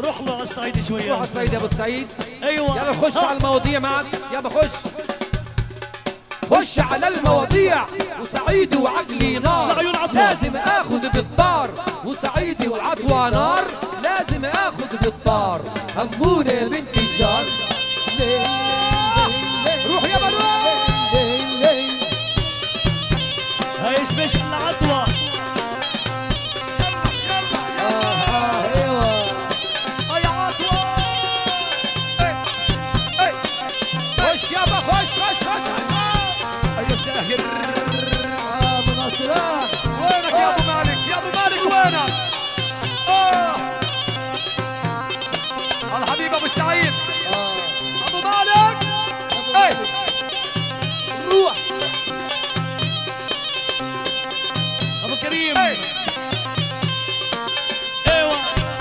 روح له على الصعيد شويه روح على الصعيد يا ابو السعيد ايوه يلا خش على المواضيع معك يلا خش خش على المواضيع وسعيدي وعقلي نار العيون عطوة. لازم اخذ بالطار وسعيدي وعطوة نار لازم اخذ بالطار همونة يا بنت الجار روح يا بنات هاي سبيشال العطوه يا عطوة خش يابا خش خش خش خش ايوه ساهر ابو نصران وينك يا ابو مالك يا ابو مالك وينك اه الحبيب ابو سعيد ابو مالك اي روح ابو كريم ايوه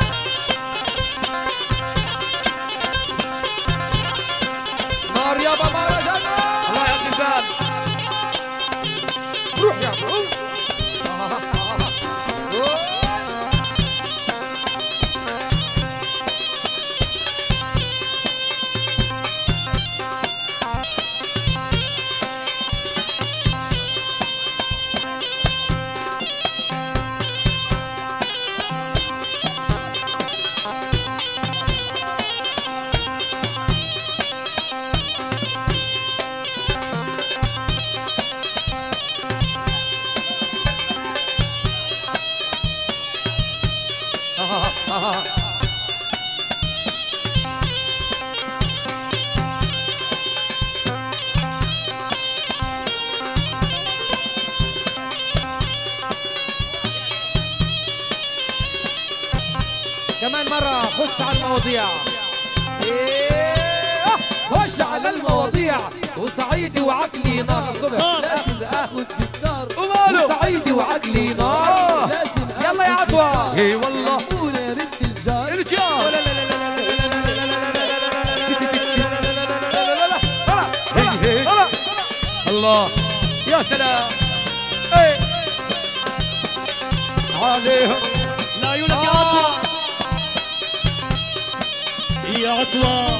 نار يابا مهرجان الله يهدي البال روح يا ابو كمان مرة خش على المواضيع إيه خش على المواضيع وسعيدي وعقلي نار الصبح نار. لازم اخذ بالنار وماله وسعيدي وعقلي نار لازم يلا يا عطوة اي والله يا بنت الجار الرجال هي هي الله يا سلام اي عليهم لا عيونك يا عطوة يا عطوة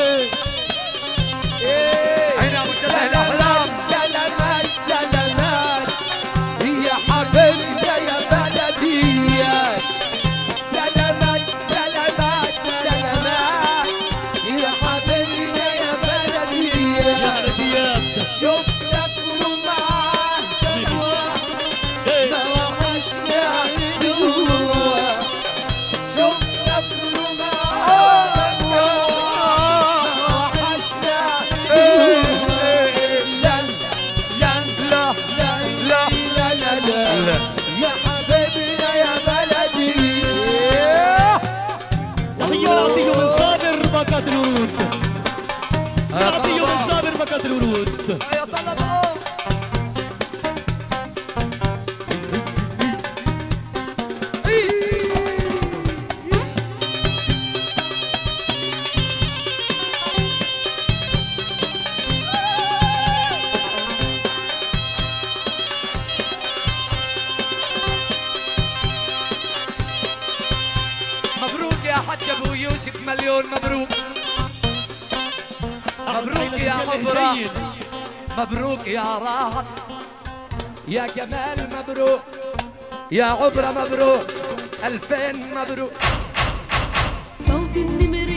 عين ابو سلام الاحلام سلامات سلامات يا حبيبي يا بلديات سلامات سلامات سلامات يا حبيبي يا يا بلديات بلديات شوف سافروا معاه جوا اي ما وحشنا جوا شوف سافروا معاه جوا ما وحشنا جوا لا لا لا لا لا لا لا لا. يا حبيبنا يا بلدي تحية نعطيه من صابر باكات الورود نعطيه من صابر باكات الورود يا طلبة مبروك يا حج ابو يوسف مليون مبروك مبروك يا حضرة مبروك يا راحت يا جمال مبروك يا عبرة مبروك ألفين مبروك صوت النمر